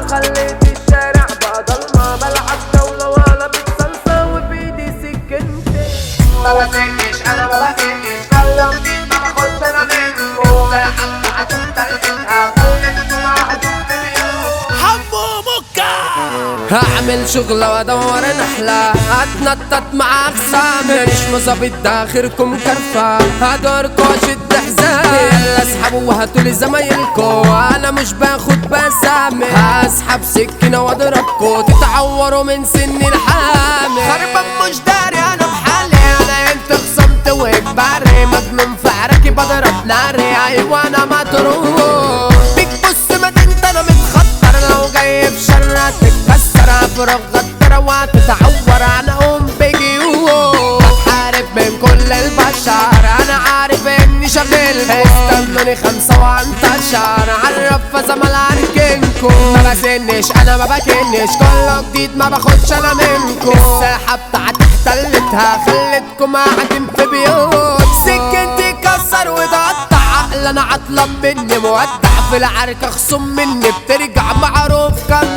خليت الشارع بقى ضلمة بلعب جولة ولا بتصلصة وبإيدي سكنتي ما بفكش انا ما بفكش كلمتني ما باخدش انا منكم لا حتى هتنتقدها خليتكم معدوم مليون حمو مكة هعمل شغلة وادور نحلة هتنطط مع اخصامي مش مظابط ده اخركم كرفة هدوركوا اشد حزام يلا اسحبوا وهاتولي زمايلكوا انا مش باخد بسامي هسحب سكينة واضربكوا تتعوروا من سن الحامي خربان مش داري انا بحالي انا انت خصمت واجباري مجنون في عركي بضرب ناري ايوه انا مطروح بيك بص ما انت انا متخطر لو جاي في شر هتتكسر افرغ غدر وهتتعور انا اقوم بجيوب بتحارب من كل البشر انا عارف اني شغل استنوني خمسة وانتشر عرف زمل اركنكو ما بسنش انا ما بكنش كله جديد ما باخدش انا منكو الساحة بتاعتي احتلتها خلتكم قاعدين في بيوت سكنتي كسر وتقطع عقل انا عطلان مني مودع في العركة خصوم مني بترجع معروف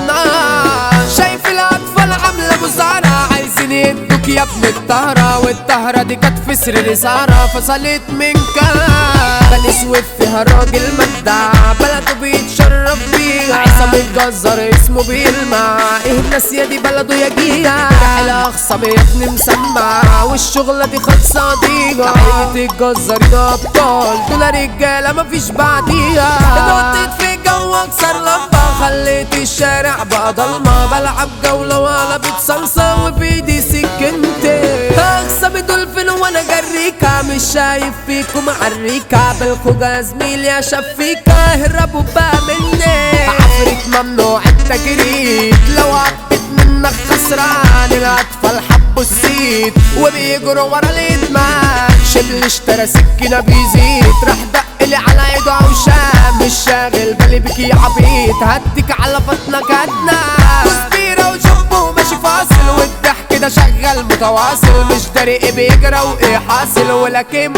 كالنار شايف الاطفال عاملة مزارة عايزين يدوك يا ابن الطهرة والطهرة دي كانت في سرير سارة فصلت من كام بني سويف فيها راجل مدع بلده بيتشرف بيها عصام الجزار اسمه بيلمع ايه الناس يا دي بلده يا جيها رحلة اخصم يا ابني مسمع والشغلة دي خلصة ضيقة عيلة الجزارين ابطال دول رجالة مفيش بعديها نطيت في جو اكسر لمبة خليت الشارع بقى ضلمة بلعب جولة ولا بتصلصة وبايدي سكنتي اخصم دولفين وانا جريكا مش شايف فيكم عريكا بالخوجة زميلي يا شفيكا هربوا بقى مني عفريت ممنوع التجريد لو عبت منك خسران الاطفال حبوا السيد وبيجروا ورا الادمان شبل اشترى سكينة بيزيد راح دق لي على ايده عوشام مش شاغل بالي بك يا عبيط هديك على بطنك هدنا كبيرة وجنبه ماشي فاصل والضحك ده شغال متواصل مش داري ايه بيجرى وايه حاصل ولكن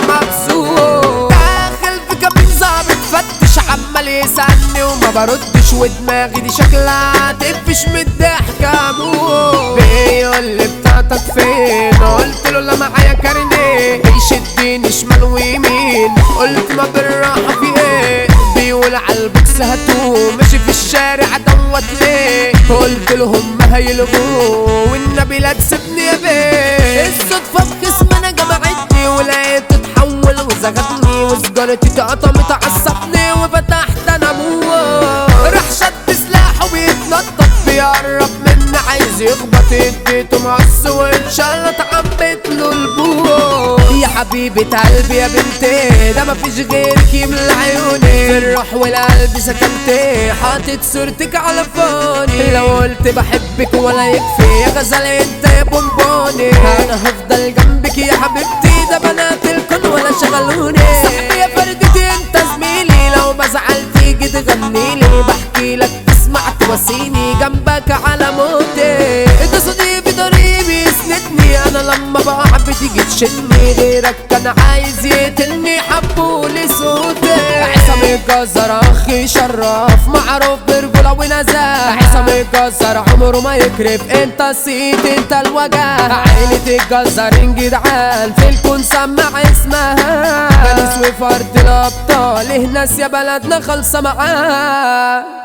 مبسوط داخل في كابين ظابط فتش عمال يسألني وما بردش ودماغي دي شكلها تقفش من الضحك اموت بيقول لي بتاعتك فين قلت له لا معايا كارنيه يشدني شمال ويمين قلت ما بالراحة في ايه بيقول عالبوكس هاتوه ماشي في الشارع دوت ليه قلت لهم ما هيلغوه والنبي لا تسيبني يا بيه الصدفة في جسم انا جمعتني ولقيته اتحول وزغتني وسجارتي اتقطمت عصبني وفتحت انا ابوه راح شد سلاحه بيتنطط بيقرب مني عايز يخبط اديته مقص واتشلت عبيت له البوه يا حبيبة قلبي يا بنتي ده مفيش غيرك يملى عيوني في الروح والقلب سكنتي حاطط صورتك على فوني لو قلت بحبك ولا يكفي يا غزال انت يا بونبوني انا هفضل جنبك يا حبيبتي ده بنات الكون ولا شغلوني صاحبي يا فردتي انت زميلي لو بزعل تيجي تغنيلي بحكي لك تسمع تواسيني جنبك على موتي انت صديقي ضريبي يسندني انا لما بقع بتيجي تشني غيرك كان عايز يقتلني حبولي صوتي عصام الجزار اخي شرف معروف برجولة ونزاهة عصام الجزار عمره ما يكرف انت الصيت انت الوجع عيلة الجزارين جدعان في الكون سمع اسمها بني سويف ارض الابطال ناس يا بلدنا خالصة معاه